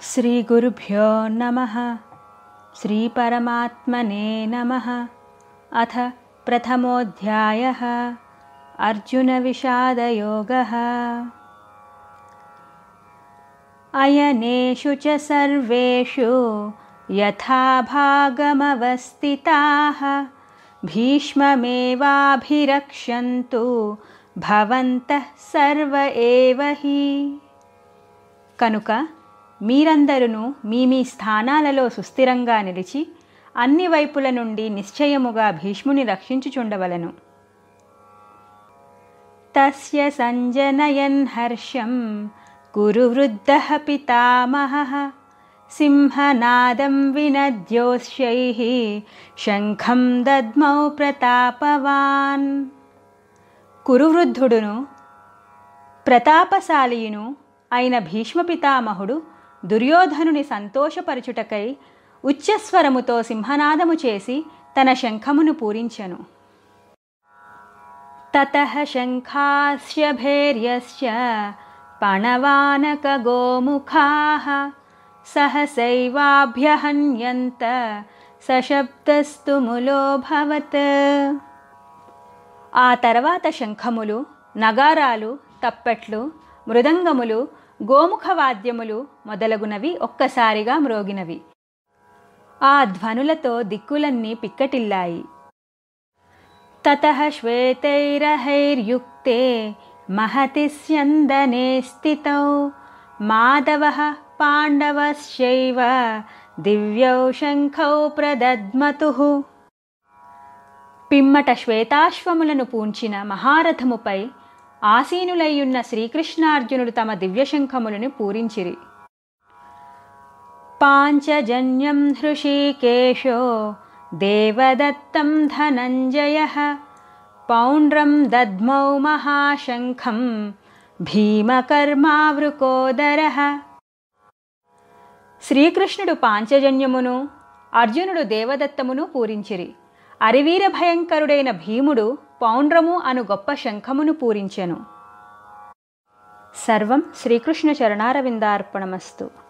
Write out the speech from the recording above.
श्रीगुरुभ्यो नमः श्रीपरमात्मने नमः अथ प्रथमोऽध्यायः अर्जुनविषादयोगः अयनेषु च सर्वेषु यथा भागमवस्थिताः भीष्ममेवाभिरक्षन्तु భవంతః సర్వ ఏవ హి కనుక మీరందరూ మీ మీ స్థానాలలో సుస్థిరంగా నిలిచి అన్ని వైపుల నుండి నిశ్చయముగా భీష్ముని రక్షించుచుండవలను తస్య సంజనయన్ హర్షం కురు వృద్ధ పితామహ సింహనాదం వినద్యోష్యై శంఖం దద్మౌ ప్రతాపవాన్ కురువృద్ధుడును ప్రతాపశాలియును అయిన భీష్మ పితామహుడు దుర్యోధనుని సంతోషపరచుటకై ఉచ్చస్వరముతో సింహనాదము చేసి తన శంఖమును పూరించెను తతః శంఖాస్య భేర్యస్య పణవానకగోముఖాः సహసైవాభ్యహన్యంత సశబ్దస్తు ములోభవత్ ఆ తర్వాత శంఖములు నగారాలు తప్పెట్లు మృదంగములు గోముఖ వాద్యములు మొదలగునవి ఒక్కసారిగా మ్రోగినవి ఆ ధ్వనులతో దిక్కులన్నీ పిక్కటిల్లాయి తత శ్వేతైరహైర్యుక్తే మహతి స్యందనే స్థితౌ మాధవ పాండవశ్చైవ దివ్యౌ శంఖౌ ప్రదద్మతు పిమ్మట శ్వేతాశ్వములను పూంచిన మహారథముపై ఆసీనులయ్యున్న శ్రీకృష్ణార్జునుడు తమ దివ్యశంఖములను పూరించిరి పాంచజన్యం హృషీకేశో దేవదత్తం ధనంజయ పౌండ్రం దద్మౌ మహాశంఖం భీమకర్మావృకోదర శ్రీకృష్ణుడు పాంచజన్యమును అర్జునుడు దేవదత్తమును పూరించిరి అరివీర భయంకరుడైన భీముడు పౌండ్రము అను గొప్ప శంఖమును పూరించెను సర్వం శ్రీకృష్ణ చరణారవిందార్పణమస్తు